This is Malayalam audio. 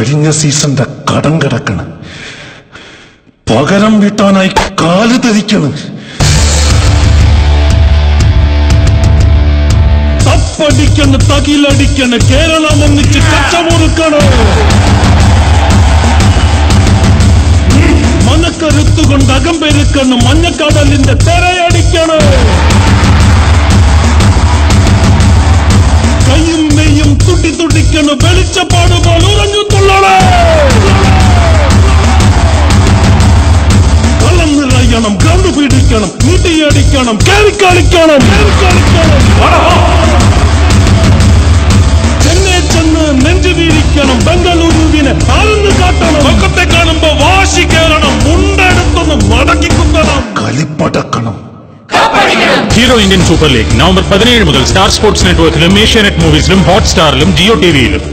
കഴിഞ്ഞ സീസന്റെ കടം കിടക്കണ് പകരം വീട്ടാനായി കാല് ധരിക്കണ് തപ്പടിക്കണ് തകിലടിക്കണ് കേരളം ഒന്നിച്ച് കച്ചമുറുക്കണ് മനക്കരുത്തുകൊണ്ട് അകം പെരുക്കണ് മഞ്ഞക്കടലിന്റെ തെരയടിക്കണ് കയ്യും മെയ്യും തുട്ടി തുടിക്കണ് വെളിച്ചപ്പാട് പോലെ ഉറഞ്ഞു തുള്ളണേ കള്ളം നിറയണം കണ്ണു പിടിക്കണം നീട്ടിയടിക്കണം കേറിക്കളിക്കണം കേറിക്കളിക്കണം ചെന്നൈ ചെന്ന് നെഞ്ചു വീഴിക്കണം ബംഗളൂരുവിനെ ആരെന്ന് കാട്ടണം മുഖത്തെ കാണുമ്പോ വാശി കയറണം മുണ്ടെടുത്തൊന്ന് മടക്കി കുത്തണം കളിപ്പടക്കണം Hero Indian Super League November പതിനേഴ് മുതൽ സ്റ്റാർ സ്പോർട്സ് നെറ്റ്വർക്കിലും ഏഷ്യാനെറ്റ് മൂവീസിലും ഹോട്ട്സ്റ്റാറിലും ജിയോ ടിവിയിലും